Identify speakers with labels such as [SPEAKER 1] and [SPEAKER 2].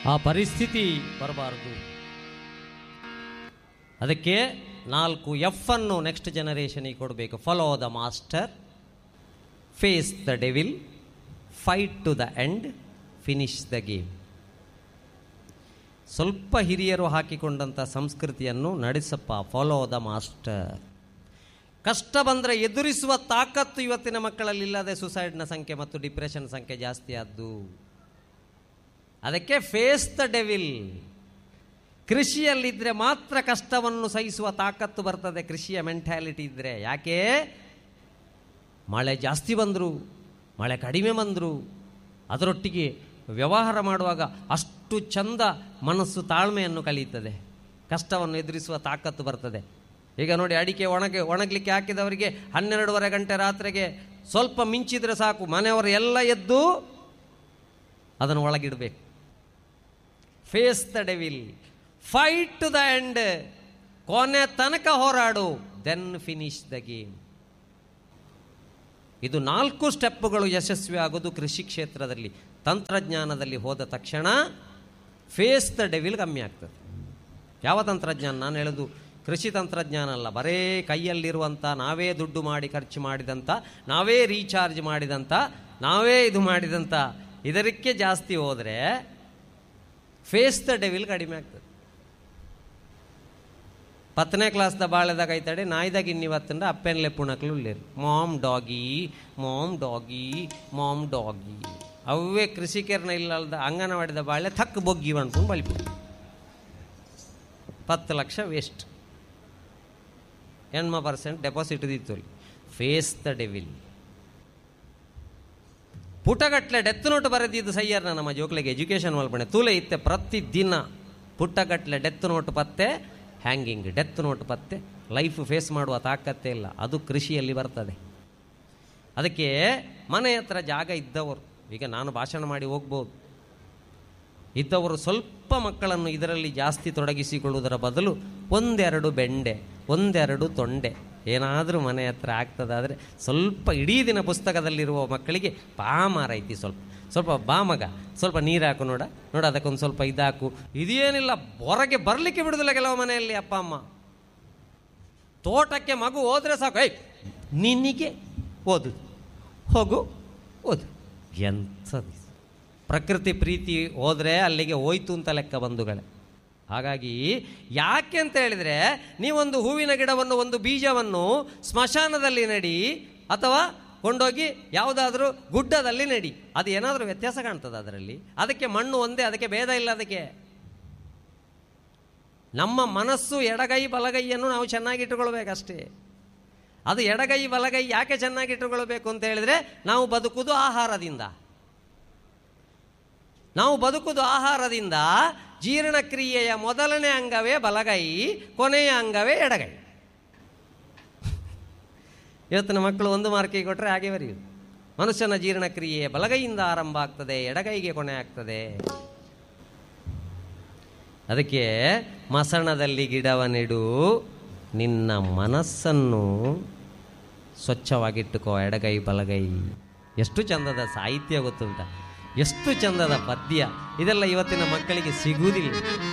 [SPEAKER 1] ಆ ಪರಿಸ್ಥಿತಿ ಬರಬಾರದು ಅದಕ್ಕೆ ನಾಲ್ಕು ಎಫ್ ಅನ್ನು ನೆಕ್ಸ್ಟ್ ಜನರೇಷನಿಗೆ ಕೊಡಬೇಕು follow the master face the devil fight to the end finish the game ಸ್ವಲ್ಪ ಹಿರಿಯರು ಹಾಕಿಕೊಂಡಂಥ ಸಂಸ್ಕೃತಿಯನ್ನು ನಡೆಸಪ್ಪ ಫಾಲೋ ದ ಮಾಸ್ಟರ್ ಕಷ್ಟ ಬಂದರೆ ಎದುರಿಸುವ ತಾಕತ್ತು ಇವತ್ತಿನ ಮಕ್ಕಳಲ್ಲಿ ಇಲ್ಲದೆ ಸುಸೈಡ್ನ ಸಂಖ್ಯೆ ಮತ್ತು ಡಿಪ್ರೆಷನ್ ಸಂಖ್ಯೆ ಜಾಸ್ತಿ ಆದ್ದು ಅದಕ್ಕೆ ಫೇಸ್ ದ ಡೆವಿಲ್ ಕೃಷಿಯಲ್ಲಿದ್ದರೆ ಮಾತ್ರ ಕಷ್ಟವನ್ನು ಸಹಿಸುವ ತಾಕತ್ತು ಬರ್ತದೆ ಕೃಷಿಯ ಮೆಂಟ್ಯಾಲಿಟಿ ಇದ್ದರೆ ಯಾಕೆ ಮಳೆ ಜಾಸ್ತಿ ಬಂದರು ಮಳೆ ಕಡಿಮೆ ಬಂದರು ಅದರೊಟ್ಟಿಗೆ ವ್ಯವಹಾರ ಮಾಡುವಾಗ ಅಷ್ಟು ಚಂದ ಮನಸ್ಸು ತಾಳ್ಮೆಯನ್ನು ಕಲಿಯುತ್ತದೆ ಕಷ್ಟವನ್ನು ಎದುರಿಸುವ ತಾಕತ್ತು ಬರ್ತದೆ ಈಗ ನೋಡಿ ಅಡಿಕೆ ಒಣಗೆ ಒಣಗಲಿಕ್ಕೆ ಹಾಕಿದವರಿಗೆ ಹನ್ನೆರಡೂವರೆ ಗಂಟೆ ರಾತ್ರಿಗೆ ಸ್ವಲ್ಪ ಮಿಂಚಿದ್ರೆ ಸಾಕು ಮನೆಯವರು ಎಲ್ಲ ಎದ್ದು ಅದನ್ನು ಒಳಗಿಡಬೇಕು face the devil fight to the end ಕೊನೆ ತನಕ ಹೋರಾಡು ದೆನ್ ಫಿನಿಶ್ ದ ಗೇಮ್ ಇದು ನಾಲ್ಕು ಸ್ಟೆಪ್ಪುಗಳು ಯಶಸ್ವಿ ಆಗೋದು ಕೃಷಿ ಕ್ಷೇತ್ರದಲ್ಲಿ ತಂತ್ರಜ್ಞಾನದಲ್ಲಿ ಹೋದ ತಕ್ಷಣ ಫೇಸ್ ದ ಡೆವಿಲ್ ಕಮ್ಮಿ ಆಗ್ತದೆ ಯಾವ ತಂತ್ರಜ್ಞಾನ ನಾನು ಹೇಳೋದು ಕೃಷಿ ತಂತ್ರಜ್ಞಾನ ಅಲ್ಲ ಬರೇ ಕೈಯಲ್ಲಿರುವಂಥ ನಾವೇ ದುಡ್ಡು ಮಾಡಿ ಖರ್ಚು ಮಾಡಿದಂಥ ನಾವೇ ರೀಚಾರ್ಜ್ ಮಾಡಿದಂಥ ನಾವೇ ಇದು ಮಾಡಿದಂಥ ಇದಕ್ಕೆ ಜಾಸ್ತಿ ಹೋದರೆ ಫೇಸ್ ದ ಡೆವಿಲ್ ಕಡಿಮೆ ಆಗ್ತದೆ ಪತ್ತನೇ ಕ್ಲಾಸ್ದ ಬಾಳೆದಾಗ ಐತಾಡೆ ನಾಯ್ದಾಗ ಇನ್ನಿವತ್ತಂಡ ಅಪ್ಪೆನ್ಲೆ ಪುಣಕ್ಲು ಉಳ್ಳೇರು ಮಾಮ್ ಡಾಗಿ ಮಾಮ್ ಡಾಗಿ ಮಾಮ್ ಡಾಗಿ ಅವೇ ಕೃಷಿಕರ್ನ ಇಲ್ಲದ ಅಂಗನವಾಡಿದ ಬಾಳೆ ಥಕ್ ಬೊಗ್ಗಿ ಅನ್ಕೊಂಡು ಬಲಿಪು ಪತ್ತು ಲಕ್ಷ ವೇಸ್ಟ್ ಎಣ್ಮ ಪರ್ಸೆಂಟ್ ಡೆಪಾಸಿಟ್ ದಿತ್ತು ಫೇಸ್ ದ ಡೆವಿಲ್ ಪುಟಗಟ್ಲೆ ಡೆತ್ ನೋಟ್ ಬರೆದಿದ್ದು ಸಯ್ಯರ್ನ ನಮ್ಮ ಜೋಕ್ಲೆಗೆ ಎಜುಕೇಶನ್ ಮಲ್ಪಣೆ ತೂಲೆ ಇತ್ತೆ ಪ್ರತಿದಿನ ಪುಟ್ಟಗಟ್ಲೆ ಡೆತ್ ನೋಟ್ ಪತ್ತೆ ಹ್ಯಾಂಗಿಂಗ್ ಡೆತ್ ನೋಟ್ ಪತ್ತೆ ಲೈಫ್ ಫೇಸ್ ಮಾಡುವ ತಾಕತ್ತೇ ಇಲ್ಲ ಅದು ಕೃಷಿಯಲ್ಲಿ ಬರ್ತದೆ ಅದಕ್ಕೆ ಮನೆ ಹತ್ರ ಜಾಗ ಇದ್ದವರು ಈಗ ನಾನು ಭಾಷಣ ಮಾಡಿ ಹೋಗ್ಬೋದು ಇದ್ದವರು ಸ್ವಲ್ಪ ಮಕ್ಕಳನ್ನು ಇದರಲ್ಲಿ ಜಾಸ್ತಿ ತೊಡಗಿಸಿಕೊಳ್ಳುವುದರ ಬದಲು ಒಂದೆರಡು ಬೆಂಡೆ ಒಂದೆರಡು ತೊಂಡೆ ಏನಾದರೂ ಮನೆ ಹತ್ರ ಆಗ್ತದಾದರೆ ಸ್ವಲ್ಪ ಇಡೀ ದಿನ ಪುಸ್ತಕದಲ್ಲಿರುವ ಮಕ್ಕಳಿಗೆ ಪಾಮಾರ ಐತಿ ಸ್ವಲ್ಪ ಸ್ವಲ್ಪ ಬಾ ಮಗ ಸ್ವಲ್ಪ ನೀರು ಹಾಕು ನೋಡ ನೋಡ ಅದಕ್ಕೊಂದು ಸ್ವಲ್ಪ ಇದಾಕು ಇದೇನಿಲ್ಲ ಹೊರಗೆ ಬರಲಿಕ್ಕೆ ಬಿಡುದಿಲ್ಲ ಕೆಲವು ಮನೆಯಲ್ಲಿ ಅಪ್ಪ ಅಮ್ಮ ತೋಟಕ್ಕೆ ಮಗು ಹೋದ್ರೆ ಸಾಕು ಏಯ್ ನಿನಗೆ ಓದು ಹೋಗು ಓದು ಎಂಥದ್ದು ಇದು? ಪ್ರಕೃತಿ ಪ್ರೀತಿ ಹೋದರೆ ಅಲ್ಲಿಗೆ ಹೋಯ್ತು ಅಂತ ಲೆಕ್ಕ ಬಂಧುಗಳೇ ಹಾಗಾಗಿ ಯಾಕೆ ಅಂತ ಹೇಳಿದರೆ ನೀವೊಂದು ಹೂವಿನ ಗಿಡವನ್ನು ಒಂದು ಬೀಜವನ್ನು ಸ್ಮಶಾನದಲ್ಲಿ ನೆಡಿ ಅಥವಾ ಕೊಂಡೋಗಿ ಯಾವುದಾದ್ರೂ ಗುಡ್ಡದಲ್ಲಿ ನೆಡಿ ಅದು ಏನಾದರೂ ವ್ಯತ್ಯಾಸ ಕಾಣ್ತದೆ ಅದರಲ್ಲಿ ಅದಕ್ಕೆ ಮಣ್ಣು ಒಂದೇ ಅದಕ್ಕೆ ಭೇದ ಇಲ್ಲ ಅದಕ್ಕೆ ನಮ್ಮ ಮನಸ್ಸು ಎಡಗೈ ಬಲಗೈಯನ್ನು ನಾವು ಚೆನ್ನಾಗಿಟ್ಟುಕೊಳ್ಬೇಕಷ್ಟೇ ಅದು ಎಡಗೈ ಬಲಗೈ ಯಾಕೆ ಚೆನ್ನಾಗಿಟ್ಟುಕೊಳ್ಬೇಕು ಅಂತ ಹೇಳಿದರೆ ನಾವು ಬದುಕುವುದು ಆಹಾರದಿಂದ ನಾವು ಬದುಕುವುದು ಆಹಾರದಿಂದ ಜೀರ್ಣಕ್ರಿಯೆಯ ಮೊದಲನೇ ಅಂಗವೇ ಬಲಗೈ ಕೊನೆಯ ಅಂಗವೇ ಎಡಗೈ ಇವತ್ತಿನ ಮಕ್ಕಳು ಒಂದು ಮಾರ್ಕಿಗೆ ಕೊಟ್ಟರೆ ಹಾಗೆ ಬರೆಯುವುದು ಮನುಷ್ಯನ ಜೀರ್ಣಕ್ರಿಯೆ ಬಲಗೈಯಿಂದ ಆರಂಭ ಆಗ್ತದೆ ಎಡಗೈಗೆ ಕೊನೆ ಆಗ್ತದೆ ಅದಕ್ಕೆ ಮಸಣದಲ್ಲಿ ಗಿಡವ ನೆಡು ನಿನ್ನ ಮನಸ್ಸನ್ನು ಸ್ವಚ್ಛವಾಗಿಟ್ಟುಕೋ ಎಡಗೈ ಬಲಗೈ ಎಷ್ಟು ಚಂದದ ಸಾಹಿತ್ಯ ಗೊತ್ತುಂಟ ಎಷ್ಟು ಚಂದದ ಪದ್ಯ ಇದೆಲ್ಲ ಇವತ್ತಿನ ಮಕ್ಕಳಿಗೆ ಸಿಗುವುದಿಲ್ಲ